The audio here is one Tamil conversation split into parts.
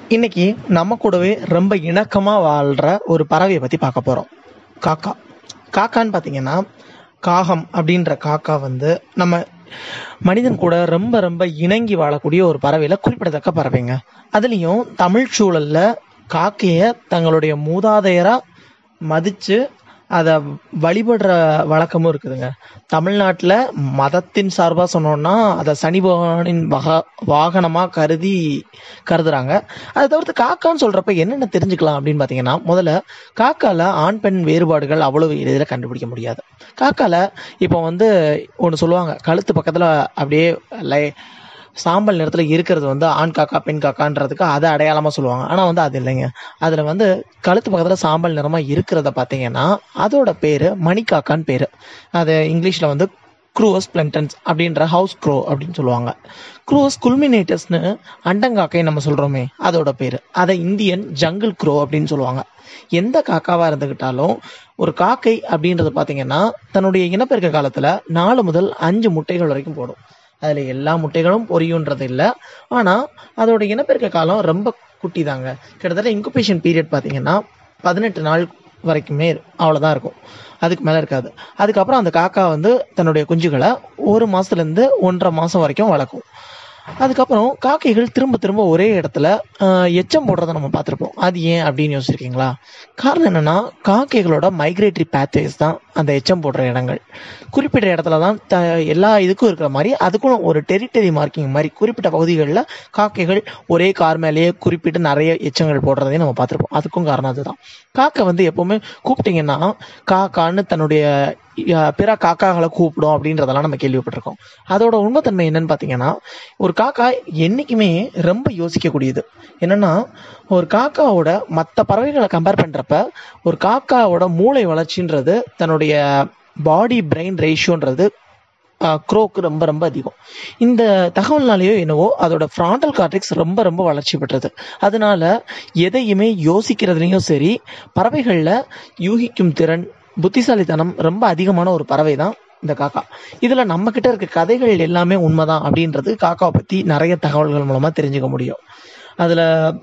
இன்னைக்கு நம்ம கூடவே ரொம்ப இணக்கமா வாழ்ற ஒரு பறவையை பத்தி பார்க்க போறோம் காக்கா காக்கான்னு பாத்தீங்கன்னா காகம் அப்படின்ற காக்கா வந்து நம்ம மனிதன் கூட ரொம்ப ரொம்ப இணங்கி வாழக்கூடிய ஒரு பறவையில குறிப்பிடத்தக்க பறவைங்க அதுலயும் தமிழ் சூழல்ல காக்கைய தங்களுடைய மூதாதையரா மதிச்சு அதை வழிபடுற வழக்கமும் இருக்குதுங்க தமிழ்நாட்டில் மதத்தின் சார்பாக சொன்னோம்னா அதை சனி பகவானின் வகா வாகனமாக கருதி கருதுறாங்க அதை தவிர்த்து காக்கான்னு சொல்கிறப்ப என்னென்ன தெரிஞ்சுக்கலாம் அப்படின்னு பார்த்தீங்கன்னா முதல்ல காக்கால ஆண் பெண் வேறுபாடுகள் அவ்வளவு எளிதில் கண்டுபிடிக்க முடியாது காக்கால இப்போ வந்து ஒன்று சொல்லுவாங்க கழுத்து பக்கத்தில் அப்படியே லை சாம்பல் நிறத்தில் இருக்கிறது வந்து ஆண் காக்கா பெண் காக்கான்றதுக்கு அதை அடையாளமாக சொல்லுவாங்க ஆனால் வந்து அது இல்லைங்க அதில் வந்து கழுத்து பக்கத்தில் சாம்பல் நிறமாக இருக்கிறத பார்த்தீங்கன்னா அதோட பேர் மணிக்காக்கான்னு பேர் அது இங்கிலீஷில் வந்து க்ரூவஸ் பிளண்டன்ஸ் அப்படின்ற ஹவுஸ் க்ரோ அப்படின்னு சொல்லுவாங்க க்ரூவஸ் குல்மினேட்டஸ்னு அண்டங்காக்கை நம்ம சொல்கிறோமே அதோட பேர் அதை இந்தியன் ஜங்கிள் க்ரோ அப்படின்னு சொல்லுவாங்க எந்த காக்காவாக இருந்துக்கிட்டாலும் ஒரு காக்கை அப்படின்றது பார்த்தீங்கன்னா தன்னுடைய இனப்பெருக்க காலத்தில் நாலு முதல் அஞ்சு முட்டைகள் வரைக்கும் போடும் அதில் எல்லா முட்டைகளும் பொரியுன்றது இல்லை ஆனால் அதோட இனப்பெருக்க காலம் ரொம்ப குட்டி தாங்க கிட்டத்தட்ட இன்குபேஷன் பீரியட் பார்த்தீங்கன்னா பதினெட்டு நாள் வரைக்குமே அவ்வளோதான் இருக்கும் அதுக்கு மேலே இருக்காது அதுக்கப்புறம் அந்த காக்கா வந்து தன்னுடைய குஞ்சுகளை ஒரு மாதத்துலேருந்து ஒன்றரை மாதம் வரைக்கும் வளர்க்கும் அதுக்கப்புறம் காக்கைகள் திரும்ப திரும்ப ஒரே இடத்துல ஆஹ், எச்சம் போடுறத நம்ம பார்த்துருப்போம் அது ஏன் அப்படின்னு யோசிச்சிருக்கீங்களா காரணம் என்னன்னா காக்கைகளோட மைக்ரேட்டரி பேத்வேஸ் தான் அந்த எச்சம் போடுற இடங்கள் குறிப்பிட்ட இடத்துல தான் த எல்லா இதுக்கும் இருக்கிற மாதிரி அதுக்கும் ஒரு டெரிட்டரி மார்க்கிங் மாதிரி குறிப்பிட்ட பகுதிகளில் காக்கைகள் ஒரே கார் மேலேயே குறிப்பிட்டு நிறைய எச்சங்கள் போடுறதையும் நம்ம பார்த்துருப்போம் அதுக்கும் காரணம் அதுதான் காக்கை வந்து எப்பவுமே கூப்பிட்டீங்கன்னா காக்கான்னு தன்னுடைய அஹ், பிற காக்காகளை கூப்பிடும் அப்படின்றதெல்லாம் நம்ம கேள்விப்பட்டிருக்கோம் அதோட உண்மைத்தன்மை என்னன்னு பார்த்தீங்கன்னா ஒரு காக்கா என்னைக்குமே ரொம்ப யோசிக்கக்கூடியது என்னன்னா ஒரு காக்காவோட மற்ற பறவைகளை கம்பேர் பண்றப்ப ஒரு காக்காவோட மூளை வளர்ச்சின்றது தன்னுடைய பாடி பிரெயின் ரேஷியோன்றது க்ரோக்கு ரொம்ப ரொம்ப அதிகம் இந்த தகவல்னாலேயோ என்னவோ அதோட ஃப்ராண்டல் கார்டெக்ஸ் ரொம்ப ரொம்ப வளர்ச்சி பெற்றது அதனால எதையுமே யோசிக்கிறதுலையும் சரி பறவைகளில் யூகிக்கும் திறன் புத்திசாலித்தனம் ரொம்ப அதிகமான ஒரு பறவை தான் இந்த காக்கா இதுல நம்ம கிட்ட இருக்க கதைகள் எல்லாமே உண்மைதான் அப்படின்றது காக்காவை பத்தி நிறைய தகவல்கள் மூலமா தெரிஞ்சுக்க முடியும் அதுல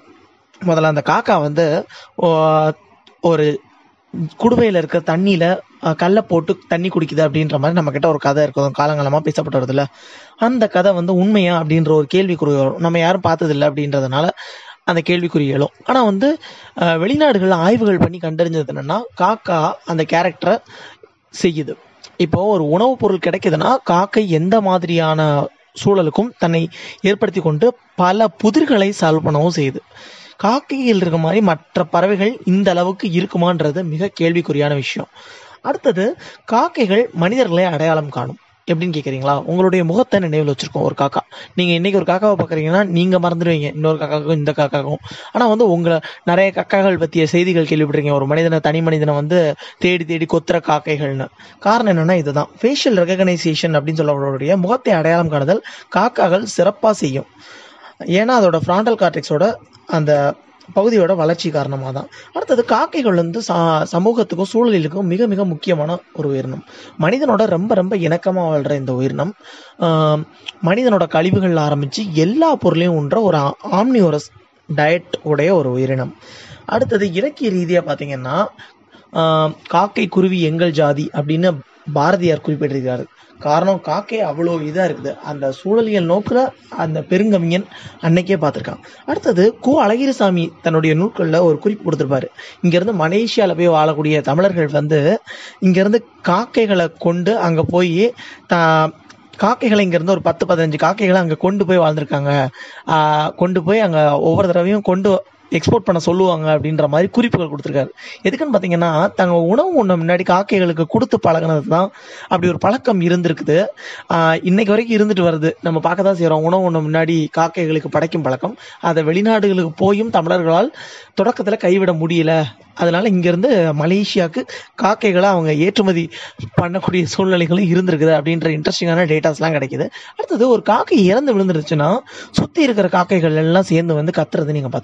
முதல்ல அந்த காக்கா வந்து ஓ, ஒரு குடுவையில் இருக்க தண்ணியில அஹ், கல்லை போட்டு தண்ணி குடிக்குது அப்படின்ற மாதிரி நம்ம கிட்ட ஒரு கதை இருக்கும் காலங்காலமா பேசப்பட்டு வருதுல்ல அந்த கதை வந்து உண்மையா அப்படின்ற ஒரு கேள்விக்குறி வரும் நம்ம யாரும் பார்த்ததில்ல அப்படின்றதுனால அந்த கேள்விக்குறி எழும் ஆனா வந்து அஹ், வெளிநாடுகள்ல ஆய்வுகள் பண்ணி கண்டறிஞ்சது என்னன்னா காக்கா அந்த கேரக்டரை செய்யுது இப்போ ஒரு உணவுப் பொருள் கிடைக்குதுன்னா காக்கை எந்த மாதிரியான சூழலுக்கும் தன்னை ஏற்படுத்தி கொண்டு பல புதிர்களை சால்வ் பண்ணவும் செய்யுது காக்கையில் இருக்க மாதிரி மற்ற பறவைகள் இந்த அளவுக்கு இருக்குமான்றது மிக கேள்விக்குறியான விஷயம் அடுத்தது காக்கைகள் மனிதர்களை அடையாளம் காணும் எப்படின்னு கேக்குறீங்களா உங்களுடைய முகத்தை நினைவில் வச்சிருக்கோம் ஒரு காக்கா நீங்க இன்னைக்கு ஒரு காக்காவை பாக்குறீங்கன்னா நீங்க மறந்துடுவீங்க இன்னொரு காக்காக்கும் இந்த காக்காக்கும் ஆனா வந்து உங்களை நிறைய காக்காகள் பத்திய செய்திகள் கேள்விப்பட்டிருக்கீங்க ஒரு மனிதனை தனி மனிதனை வந்து தேடி தேடி கொத்துற காக்கைகள்னு காரணம் என்னன்னா இதுதான் ஃபேஷியல் ரெகனைசேஷன் அப்படின்னு சொல்லக்கூடிய முகத்தை அடையாளம் காணுதல் காக்காகள் சிறப்பா செய்யும் ஏன்னா அதோட ஃப்ராண்டல் கார்டெக்ஸோட அந்த பகுதியோட வளர்ச்சி காரணமாக தான் அடுத்தது காக்கைகள் வந்து சா- சமூகத்துக்கும் சூழலுக்கும் மிக மிக முக்கியமான ஒரு உயிரினம் மனிதனோட ரொம்ப ரொம்ப இணக்கமாக வாழ்கிற இந்த உயிரினம் ஆம், மனிதனோட கழிவுகள் ஆரம்பித்து எல்லா பொருளையும் உண்ற ஒரு ஆம்னியோரஸ் டயட் உடைய ஒரு உயிரினம் அடுத்தது இலக்கிய ரீதியாக பார்த்தீங்கன்னா ஆம், காக்கை குருவி எங்கள் ஜாதி அப்படின்னு பாரதியார் குறிப்பிட்டிருக்கிறார் காரணம் காக்கை அவ்வளோ இதாக இருக்குது அந்த சூழலியல் நோக்கில் அந்த பெருங்கவிஞன் அன்னைக்கே பார்த்துருக்கான் அடுத்தது கு அழகிரிசாமி தன்னுடைய நூல்களில் ஒரு குறிப்பு கொடுத்துருப்பாரு இங்கேருந்து மலேசியாவில் போய் வாழக்கூடிய தமிழர்கள் வந்து இங்கேருந்து காக்கைகளை கொண்டு அங்கே போய் தா காக்கைகளை இங்கேருந்து ஒரு பத்து பதினஞ்சு காக்கைகளை அங்கே கொண்டு போய் வாழ்ந்திருக்காங்க ஆஹ் கொண்டு போய் அங்கே ஒவ்வொரு தடவையும் கொண்டு எக்ஸ்போர்ட் பண்ண சொல்லுவாங்க அப்படின்ற மாதிரி குறிப்புகள் கொடுத்துருக்காரு எதுக்குன்னு பார்த்தீங்கன்னா தங்க உணவு உண்ண முன்னாடி காக்கைகளுக்கு கொடுத்து பழகினது தான் அப்படி ஒரு பழக்கம் இருந்திருக்குது ஆஹ் இன்னைக்கு வரைக்கும் இருந்துட்டு வருது நம்ம பார்க்க தான் செய்கிறோம் உணவு உண்ண முன்னாடி காக்கைகளுக்கு படைக்கும் பழக்கம் அதை வெளிநாடுகளுக்கு போயும் தமிழர்களால் தொடக்கத்தில் கைவிட முடியல அதனால இங்கேருந்து மலேசியாவுக்கு காக்கைகளை அவங்க ஏற்றுமதி பண்ணக்கூடிய சூழ்நிலைகளும் இருந்திருக்குது அப்படின்ற இன்ட்ரெஸ்டிங்கான டேட்டாஸ்லாம் கிடைக்குது அடுத்தது ஒரு காக்கை இறந்து விழுந்துருச்சுன்னா சுற்றி இருக்கிற காக்கைகள் எல்லாம் சேர்ந்து வந்து கத்துறது நீங்கள் பார்த்துருப்பீங்க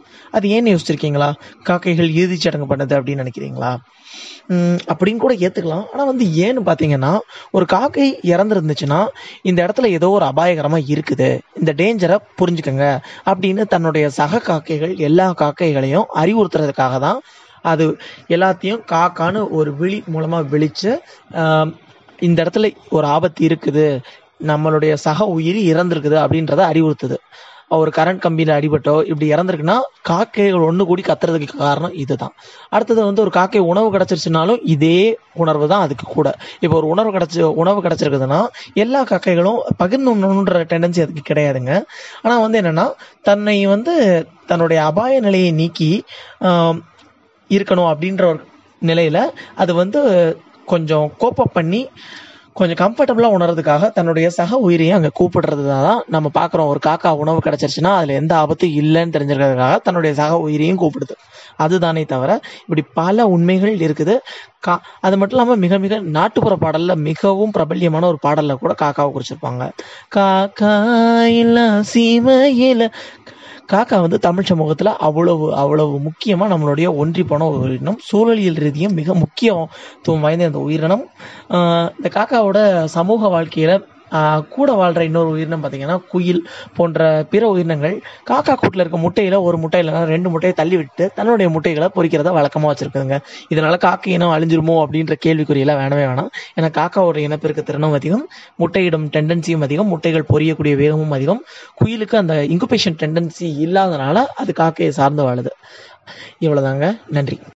அது ஏன்னு யோசிச்சிருக்கீங்களா காக்கைகள் இறுதிச் சடங்கு பண்ணுது அப்படின்னு நினைக்கிறீங்களா உம் அப்படின்னு கூட ஏத்துக்கலாம் ஆனா வந்து ஏன்னு பாத்தீங்கன்னா ஒரு காக்கை இறந்துருந்துச்சுன்னா இந்த இடத்துல ஏதோ ஒரு அபாயகரமா இருக்குது இந்த டேஞ்சரை புரிஞ்சுக்கங்க அப்படின்னு தன்னுடைய சக காக்கைகள் எல்லா காக்கைகளையும் அறிவுறுத்துறதுக்காக தான் அது எல்லாத்தையும் காக்கான்னு ஒரு விழி மூலமா விழிச்சு ஆம், இந்த இடத்துல ஒரு ஆபத்து இருக்குது நம்மளுடைய சக உயிரி இறந்திருக்குது அப்படின்றத அறிவுறுத்துது ஒரு கரண்ட் கம்பியில அடிபட்டோ இப்படி இறந்திருக்குன்னா காக்கைகள் ஒண்ணு கூடி கத்துறதுக்கு காரணம் இதுதான் அடுத்தது வந்து ஒரு காக்கை உணவு கிடைச்சிருச்சுனாலும் இதே உணர்வு தான் அதுக்கு கூட இப்போ ஒரு உணர்வு கிடைச்சி உணவு கிடைச்சிருக்குதுன்னா எல்லா காக்கைகளும் பகிர்ந்துன்ற டெண்டன்சி அதுக்கு கிடையாதுங்க ஆனா வந்து என்னன்னா தன்னை வந்து தன்னுடைய அபாய நிலையை நீக்கி ஆம், இருக்கணும் அப்படின்ற ஒரு நிலையில அது வந்து கொஞ்சம் கோப்பப் பண்ணி கொஞ்சம் கம்ஃபர்டபுளா உணர்றதுக்காக தன்னுடைய சக உயிரையும் அங்க கூப்பிடுறது தான் நம்ம பாக்குறோம் ஒரு காக்கா உணவு கிடைச்சிருச்சுன்னா அதுல எந்த ஆபத்தும் இல்லைன்னு தெரிஞ்சிருக்கிறதுக்காக தன்னுடைய சக உயிரையும் கூப்பிடுது அதுதானே தவிர இப்படி பல உண்மைகள் இருக்குது கா அது மட்டும் இல்லாம மிக மிக நாட்டுப்புற பாடல்ல மிகவும் பிரபல்யமான ஒரு பாடல்ல கூட காக்காவை குறிச்சிருப்பாங்க காக்கா இல்ல சீமையில காக்கா வந்து தமிழ் சமூகத்துல அவ்வளவு அவ்வளவு முக்கியமா நம்மளுடைய ஒன்றி போன ஒரு உயிரினம் சூழலியல் ரீதியும் மிக முக்கியத்துவம் வாய்ந்த இந்த உயிரினம் ஆஹ் இந்த காக்காவோட சமூக வாழ்க்கையில ஆஹ் கூட வாழ்ற இன்னொரு உயிரினம் பாத்தீங்கன்னா குயில் போன்ற பிற உயிரினங்கள் காக்கா கூட்டுல இருக்க முட்டையில ஒரு முட்டை இல்லைன்னா ரெண்டு முட்டையை தள்ளி விட்டு தன்னுடைய முட்டைகளை பொறிக்கிறத வழக்கமா வச்சிருக்குதுங்க இதனால காக்கை இனம் அழிஞ்சிருமோ அப்படின்ற கேள்விக்குறியெல்லாம் வேணவே வேணாம் ஏன்னா காக்காவோட இனப்பெருக்க திறனும் அதிகம் முட்டையிடும் டெண்டன்சியும் அதிகம் முட்டைகள் பொரியக்கூடிய வேகமும் அதிகம் குயிலுக்கு அந்த இன்குபேஷன் டெண்டன்சி இல்லாதனால அது காக்கையை சார்ந்து வாழுது இவ்வளவுதாங்க நன்றி